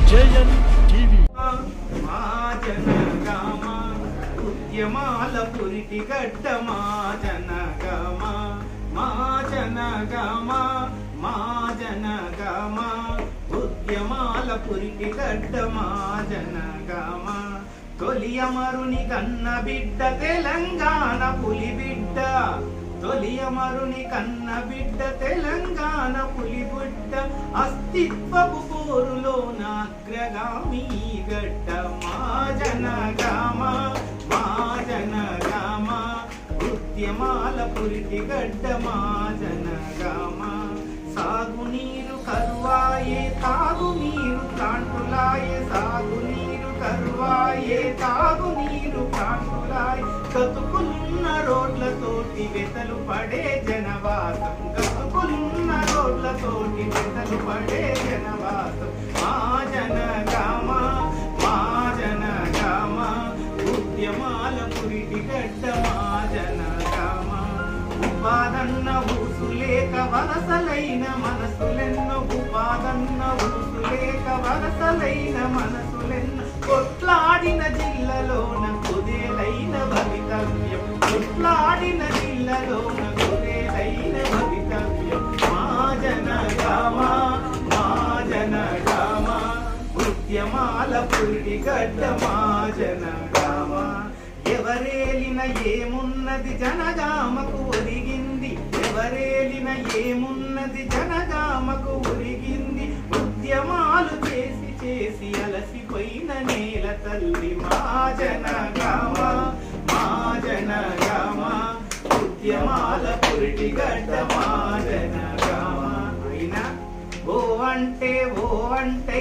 JN TV మా జనగామ ఉద్యమాల పురిటి గడ్డ మా జనగామ మా జనగామ మా జనగామ ఉద్యమాల పురిటి గడ్డ మా జనగామ తొలి అమరుని కన్న బిడ్డ తెలంగాణ పులి బిడ్డ తొలి అమరుని కన్న బిడ్డ తెలంగాణ పులి బిడ్డ అస్తిత్వపు పోరులో నాగ్రగామి గడ్డ మా జనగామ మా జనగామ ఉద్యమాల పురిటి గడ్డ మా జనగామ సాగునీరు కరువాయే తాగునీరు కాంటులాయే సాగునీరు కరువాయే తాగునీరు కాంటులాయే గతుకులున్న రోడ్లతోటి వెతలు పడే జనవాసం గతుకులున్న రోడ్లతోటి వెతలు పడే జనవాసం మా జనగామ మా జనగామ ఉద్యమాల పురిటి గడ్డ మా జనగామ ఉపాదన్న ఊసులేక వలసలైన మనసులెన్నో ఉపాదన్న ఊసులేక వలసలైన మనసులెన్నో కొట్లాడిన జిల్లాలోన కుదేలైన భవితవ్యం కొట్లాడిన జిల్లాలోన కుదేలైన భవితవ్యం మా జనగామ మా జనగామ ఉద్యమాల పురిటి గడ్డ మా జనగామ ఎవరేలిన ఏమున్నది జనగామకు ఒరిగింది ఎవరేలిన ఏమున్నది జనగామకు ఒరిగింది ఉద్యమాలు చేసి చేసి అలసిపోయిన నేల తల్లి మా జనగామ మా జనగామ ఉద్యమాల పురిటి గడ్డ మా జనగామ అయినా ఓ అంటే ఓ అంటే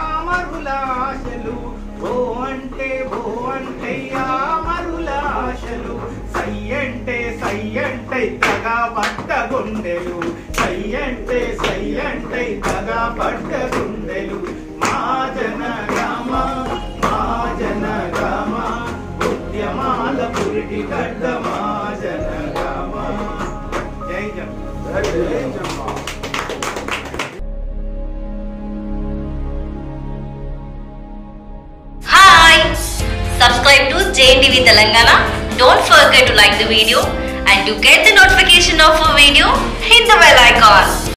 మరులాశలు ఓ అంటే ఓ అంటే మరులాశలు సై అంటే సై అంటే తగా పట్ట గుండెలు సై అంటే సై అంటే తగా పట్ట గుండెలు మా జనగామ మా జనగామ ఉద్యమాల పురిటి గడ్డ మా జనగామ జై జన్ జై Jan Hi! Subscribe to JNTV Telangana. Don't forget to like the video and to get the notification of a video, hit the bell icon.